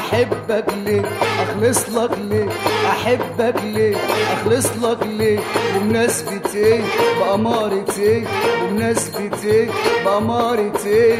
احبك ليه اخلص لك ليه احبك ليه اخلص لك ليه بمناسبة ايه بأمارة ايه بمناسبة ايه بأمارة ايه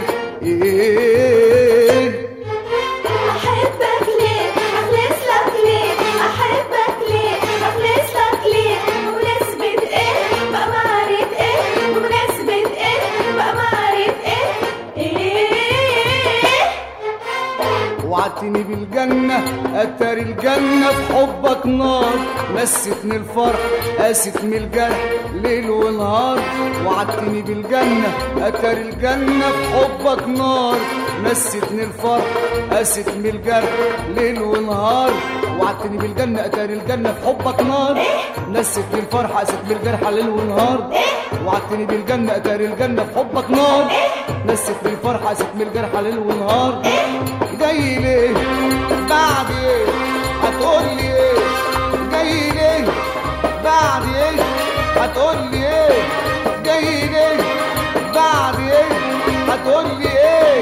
ايه احبك ليه اخلص لك ليه احبك ليه اخلص لك ليه بمناسبة ايه بأمارة ايه بمناسبة ايه بأمارة ايه ايه وعدتني بالجنة أتاري الجنة في حبك نار مستني الفرح قاست من الجرح ليل ونهار وعدتني بالجنة أتاري الجنة في حبك نار مستني الفرح قاست من الجرح ليل ونهار وعدتني بالجنة أتاري الجنة في حبك نار نستني الفرح قاست من الجرح ليل ونهار وعدتني بالجنة أتاري الجنة في حبك نار نستني الفرح قاست من الجرح ليل ونهار جاي ليه بعد ايه هتقول لي ايه جاي ليه بعد ايه هتقول لي ايه جاي ليه بعد ايه هتقول لي ايه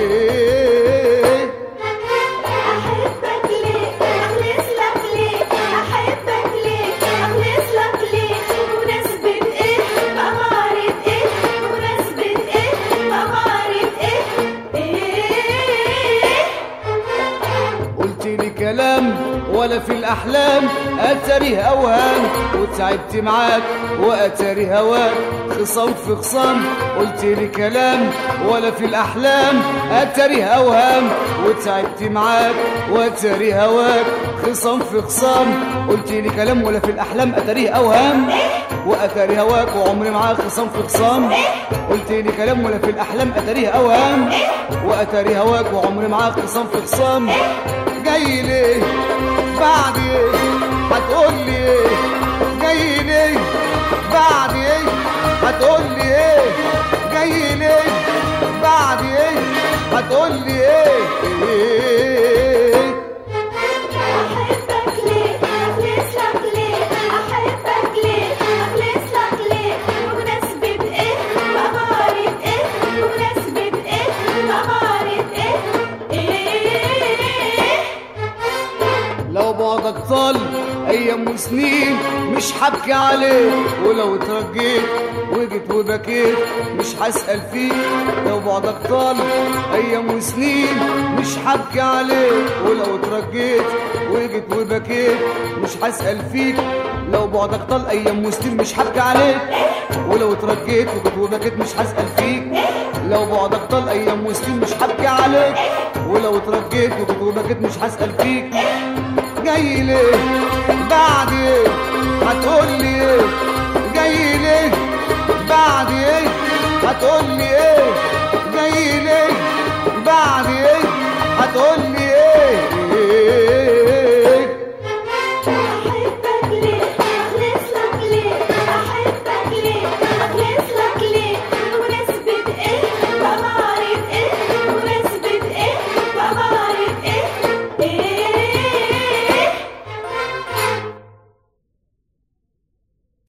احبك ليه اخلص لك ليه احبك ليه اخلص لك ليه بمناسبة ايه بأمارة ايه بمناسبة ايه بأمارة ايه ايه قلت لي كلام ولا في الاحلام اتاريه اوهام وتعبت معاك واتاري هواك خصام في خصام قلت لي كلام ولا في الاحلام اتاريه اوهام وتعبت معاك واتاري هواك خصام في خصام قلت لي كلام ولا في الاحلام اتاريه اوهام واتاري هواك وعمري معاك خصام في خصام قلت لي كلام ولا في الاحلام اتاريه اوهام واتاري هواك وعمري معاك خصام في خصام جاي ليه بعد ايه هتقول لي ايه جاي ليه بعد ايه هتقول لي ايه جاي ليه بعد ايه هتقول لي ايه, إيه احبك ليه اخلص لك ليه احبك ليه اخلص لك ليه بمناسبة ايه بأمارة ايه بمناسبة ايه بأمارة ايه ايه لو بعدك طال ايام وسنين مش حبكي عليك ولو اترجيت وجيت وبكيت مش هسأل فيك لو بعدك طال ايام وسنين مش حبكي عليك ولو اترجيت وجيت وبكيت مش هسأل فيك لو بعدك طال ايام وسنين مش حبكي عليك ولو اترجيت وجيت وبكيت مش هسأل فيك لو بعدك طال ايام وسنين مش حبكي عليك ولو اترجيت وجيت وبكيت مش هسأل فيك جاي ليه بعد ايه هتقول لي ايه جاي ليه بعد ايه هتقول لي